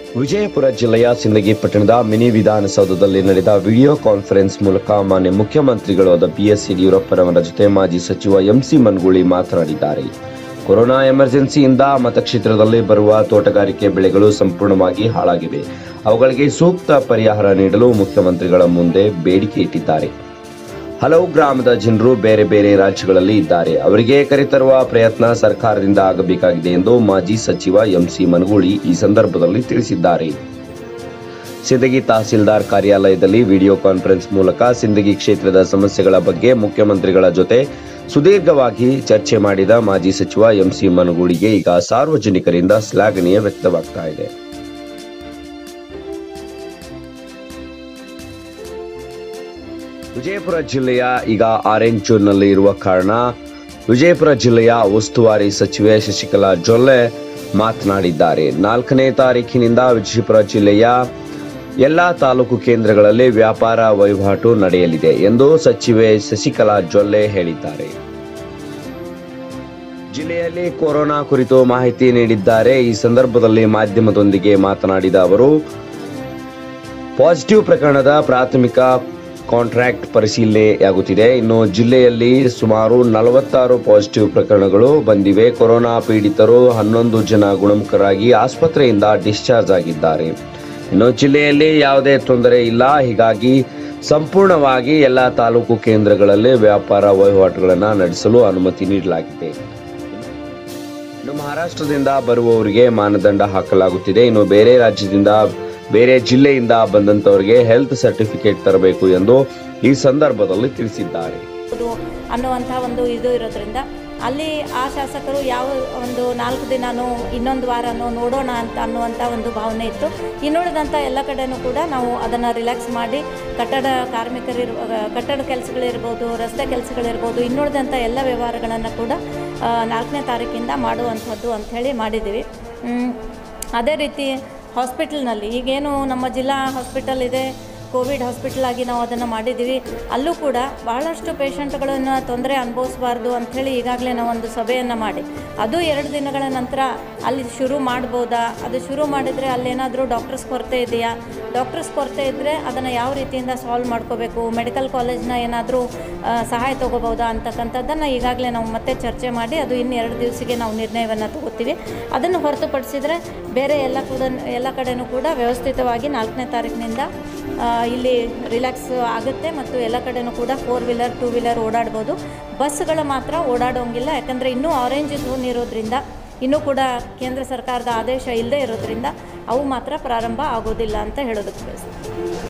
ವಿಜಯಪುರ ಜಿಲ್ಲೆಯ ಸಿಂದಗಿ ಪಟ್ಟಣದ ಮಿನಿ ವಿಧಾನಸೌಧದಲ್ಲಿ ನಡೆದ ವಿಡಿಯೋ ಕಾನ್ಫರೆನ್ಸ್ ಮೂಲಕ ಮಾನ್ಯ ಮುಖ್ಯಮಂತ್ರಿಗಳಾದ ಬಿಎಸ್ ಯಡಿಯೂರಪ್ಪರವರ ಜೊತೆ ಮಾಜಿ ಸಚಿವ ಎಂಸಿ ಮನ್ಗೂಳಿ ಮಾತನಾಡಿದ್ದಾರೆ ಕೊರೋನಾ ಎಮರ್ಜೆನ್ಸಿಯಿಂದ ಮತಕ್ಷೇತ್ರದಲ್ಲಿ ಬರುವ ತೋಟಗಾರಿಕೆ ಬೆಳೆಗಳು ಸಂಪೂರ್ಣವಾಗಿ ಹಾಳಾಗಿವೆ ಅವುಗಳಿಗೆ ಸೂಕ್ತ ಪರಿಹಾರ ನೀಡಲು ಮುಖ್ಯಮಂತ್ರಿಗಳ ಮುಂದೆ ಬೇಡಿಕೆ ಇಟ್ಟಿದ್ದಾರೆ ಹಲವು ಗ್ರಾಮದ ಜನರು ಬೇರೆ ಬೇರೆ ರಾಜ್ಯಗಳಲ್ಲಿ ಇದ್ದಾರೆ ಅವರಿಗೆ ಕರೆತರುವ ಪ್ರಯತ್ನ ಸರ್ಕಾರದಿಂದ ಆಗಬೇಕಾಗಿದೆ ಎಂದು ಮಾಜಿ ಸಚಿವ ಎಂಸಿ ಮನಗೂಳಿ ಈ ಸಂದರ್ಭದಲ್ಲಿ ತಿಳಿಸಿದ್ದಾರೆ ಸಿಂದಗಿ ತಹಸೀಲ್ದಾರ್ ಕಾರ್ಯಾಲಯದಲ್ಲಿ ವಿಡಿಯೋ ಕಾನ್ಫರೆನ್ಸ್ ಮೂಲಕ ಸಿಂದಗಿ ಕ್ಷೇತ್ರದ ಸಮಸ್ಯೆಗಳ ಬಗ್ಗೆ ಮುಖ್ಯಮಂತ್ರಿಗಳ ಜೊತೆ ಸುದೀರ್ಘವಾಗಿ ಚರ್ಚೆ ಮಾಡಿದ ಮಾಜಿ ಸಚಿವ ಎಂಸಿ ಮನಗೂಳಿಗೆ ಈಗ ಸಾರ್ವಜನಿಕರಿಂದ ಶ್ಲಾಘನೀಯ ವ್ಯಕ್ತವಾಗ್ತಾ ಇದೆ ವಿಜಯಪುರ ಜಿಲ್ಲೆಯ ಈಗ ಆರೆಂಜ್ ಝೋನ್ನಲ್ಲಿ ಇರುವ ಕಾರಣ ವಿಜಯಪುರ ಜಿಲ್ಲೆಯ ಉಸ್ತುವಾರಿ ಸಚಿವೆ ಶಶಿಕಲಾ ಜೊಲ್ಲೆ ಮಾತನಾಡಿದ್ದಾರೆ ನಾಲ್ಕನೇ ತಾರೀಕಿನಿಂದ ವಿಜಯಪುರ ಜಿಲ್ಲೆಯ ಎಲ್ಲಾ ತಾಲೂಕು ಕೇಂದ್ರಗಳಲ್ಲಿ ವ್ಯಾಪಾರ ವಹಿವಾಟು ನಡೆಯಲಿದೆ ಎಂದು ಸಚಿವೆ ಶಶಿಕಲಾ ಜೊಲ್ಲೆ ಹೇಳಿದ್ದಾರೆ ಜಿಲ್ಲೆಯಲ್ಲಿ ಕೊರೋನಾ ಕುರಿತು ಮಾಹಿತಿ ನೀಡಿದ್ದಾರೆ ಈ ಸಂದರ್ಭದಲ್ಲಿ ಮಾಧ್ಯಮದೊಂದಿಗೆ ಮಾತನಾಡಿದ ಅವರು ಪಾಸಿಟಿವ್ ಪ್ರಕರಣದ ಪ್ರಾಥಮಿಕ ಕಾಂಟ್ರಾಕ್ಟ್ ಪರಿಶೀಲನೆಯಾಗುತ್ತಿದೆ ಇನ್ನು ಜಿಲ್ಲೆಯಲ್ಲಿ ಸುಮಾರು ನಲವತ್ತಾರು ಪಾಸಿಟಿವ್ ಪ್ರಕರಣಗಳು ಬಂದಿವೆ ಕೊರೋನಾ ಪೀಡಿತರು ಹನ್ನೊಂದು ಜನ ಗುಣಮುಖರಾಗಿ ಆಸ್ಪತ್ರೆಯಿಂದ ಡಿಸ್ಚಾರ್ಜ್ ಆಗಿದ್ದಾರೆ ಇನ್ನು ಜಿಲ್ಲೆಯಲ್ಲಿ ಯಾವುದೇ ತೊಂದರೆ ಇಲ್ಲ ಹೀಗಾಗಿ ಸಂಪೂರ್ಣವಾಗಿ ಎಲ್ಲ ತಾಲೂಕು ಕೇಂದ್ರಗಳಲ್ಲಿ ವ್ಯಾಪಾರ ವಹಿವಾಟುಗಳನ್ನು ನಡೆಸಲು ಅನುಮತಿ ನೀಡಲಾಗಿದೆ ಇನ್ನು ಮಹಾರಾಷ್ಟ್ರದಿಂದ ಬರುವವರಿಗೆ ಮಾನದಂಡ ಹಾಕಲಾಗುತ್ತಿದೆ ಇನ್ನು ಬೇರೆ ರಾಜ್ಯದಿಂದ ಬೇರೆ ಜಿಲ್ಲೆಯಿಂದ ಬಂದಂತವರಿಗೆ ಹೆಲ್ತ್ ಸರ್ಟಿಫಿಕೇಟ್ ತರಬೇಕು ಎಂದು ಈ ಸಂದರ್ಭದಲ್ಲಿ ತಿಳಿಸಿದ್ದಾರೆ ಅದು ಅನ್ನುವಂಥ ಒಂದು ಇದು ಇರೋದ್ರಿಂದ ಅಲ್ಲಿ ಆ ಶಾಸಕರು ಯಾವ ಒಂದು ನಾಲ್ಕು ದಿನನೋ ಇನ್ನೊಂದು ವಾರನೋ ನೋಡೋಣ ಅಂತ ಅನ್ನುವಂಥ ಒಂದು ಭಾವನೆ ಇತ್ತು ಇನ್ನುಳಿದಂಥ ಎಲ್ಲ ಕಡೆನೂ ಕೂಡ ನಾವು ಅದನ್ನು ರಿಲ್ಯಾಕ್ಸ್ ಮಾಡಿ ಕಟ್ಟಡ ಕಾರ್ಮಿಕರಿರುವ ಕಟ್ಟಡ ಕೆಲಸಗಳಿರ್ಬೋದು ರಸ್ತೆ ಕೆಲಸಗಳಿರ್ಬೋದು ಇನ್ನುಳಿದಂಥ ಎಲ್ಲ ವ್ಯವಹಾರಗಳನ್ನು ಕೂಡ ಆ, ನಾಲ್ಕನೇ ತಾರೀಕಿಂದ ಮಾಡುವಂಥದ್ದು ಅಂಥೇಳಿ ಮಾಡಿದ್ದೀವಿ ಮ್, ಅದೇ ರೀತಿ ಹಾಸ್ಪಿಟಲ್ನಲ್ಲಿ ಈಗೇನು ನಮ್ಮ ಜಿಲ್ಲಾ ಹಾಸ್ಪಿಟಲ್ ಇದೆ ಕೋವಿಡ್ ಹಾಸ್ಪಿಟಲ್ ಆಗಿ ನಾವು ಅದನ್ನು ಮಾಡಿದ್ದೀವಿ ಅಲ್ಲೂ ಕೂಡ ಭಾಳಷ್ಟು ಪೇಷಂಟ್ಗಳನ್ನು ತೊಂದರೆ ಅನುಭವಿಸಬಾರ್ದು ಅಂಥೇಳಿ ಈಗಾಗಲೇ ನಾವು ಒಂದು ಸಭೆಯನ್ನು ಮಾಡಿ ಅದು ಎರಡು ದಿನಗಳ ನಂತರ ಅಲ್ಲಿ ಶುರು ಮಾಡ್ಬೋದಾ ಅದು ಶುರು ಮಾಡಿದರೆ ಅಲ್ಲೇನಾದರೂ ಡಾಕ್ಟರ್ಸ್ ಕೊರತೆ ಇದೆಯಾ ಡಾಕ್ಟರ್ಸ್ ಕೊರತೆ ಇದ್ದರೆ ಅದನ್ನು ಯಾವ ರೀತಿಯಿಂದ ಸಾಲ್ವ್ ಮಾಡ್ಕೋಬೇಕು ಮೆಡಿಕಲ್ ಕಾಲೇಜ್ನ ಏನಾದರೂ ಸಹಾಯ ತೊಗೋಬೋದಾ ಅಂತಕ್ಕಂಥದ್ದನ್ನು ಈಗಾಗಲೇ ನಾವು ಮತ್ತೆ ಚರ್ಚೆ ಮಾಡಿ ಅದು ಇನ್ನು ಎರಡು ದಿವಸಿಗೆ ನಾವು ನಿರ್ಣಯವನ್ನು ತಗೋತೀವಿ ಅದನ್ನು ಹೊರತುಪಡಿಸಿದರೆ ಬೇರೆ ಎಲ್ಲ ಕೂಡ ಎಲ್ಲ ಕಡೆನೂ ಕೂಡ ವ್ಯವಸ್ಥಿತವಾಗಿ ನಾಲ್ಕನೇ ತಾರೀಕಿನಿಂದ ಆ, ಇಲ್ಲಿ ರಿಲ್ಯಾಕ್ಸ್ ಆಗುತ್ತೆ ಮತ್ತು ಎಲ್ಲ ಕಡೆನೂ ಕೂಡ ಫೋರ್ ವೀಲರ್ ಟೂ ವೀಲರ್ ಓಡಾಡ್ಬೋದು ಬಸ್ಗಳು ಮಾತ್ರ ಓಡಾಡೋಂಗಿಲ್ಲ ಯಾಕಂದರೆ ಇನ್ನೂ ಆರೆಂಜ್ ಝೋನ್ ಇರೋದ್ರಿಂದ ಇನ್ನೂ ಕೂಡ ಕೇಂದ್ರ ಸರ್ಕಾರದ ಆದೇಶ ಇಲ್ಲದೇ ಇರೋದ್ರಿಂದ ಅವು ಮಾತ್ರ ಪ್ರಾರಂಭ ಆಗೋದಿಲ್ಲ ಅಂತ ಹೇಳೋದಕ್ಕೆ ಬಯಸ್ತೀನಿ